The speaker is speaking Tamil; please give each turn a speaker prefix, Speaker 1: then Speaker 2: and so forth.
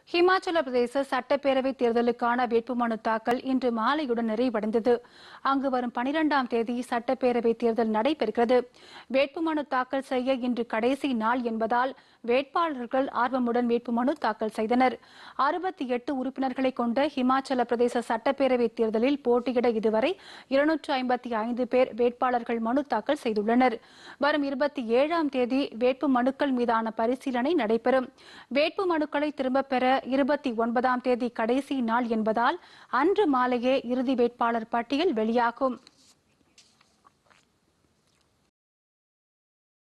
Speaker 1: ஹிமாச்சல பிரதேச சட்டப்பேரவை தேர்தலுக்கான வேட்புமனு தாக்கல் இன்று மாலையுடன் நிறைவடைந்தது அங்கு வரும் பனிரெண்டாம் தேதி சட்டப்பேரவை தேர்தல் நடைபெறுகிறது வேட்புமனு தாக்கல் செய்ய இன்று கடைசி நாள் என்பதால் வேட்பாளர்கள் ஆர்வமுடன் வேட்புமனு தாக்கல் செய்தனர் அறுபத்தி எட்டு உறுப்பினர்களை கொண்ட ஹிமாச்சல பிரதேச சட்டப்பேரவை தேர்தலில் போட்டியிட இதுவரை இருநூற்று ஐம்பத்தி ஐந்து பேர் வேட்பாளர்கள் மனு தாக்கல் செய்துள்ளனர் வரும் இருபத்தி ஏழாம் தேதி வேட்பு மனுக்கள் மீதான பரிசீலனை நடைபெறும் வேட்பு மனுக்களை திரும்பப் பெற இருபத்தி ஒன்பதாம் தேதி கடைசி நாள் என்பதால் அன்று மாலையே இறுதி வேட்பாளர் பட்டியல் வெளியாகும்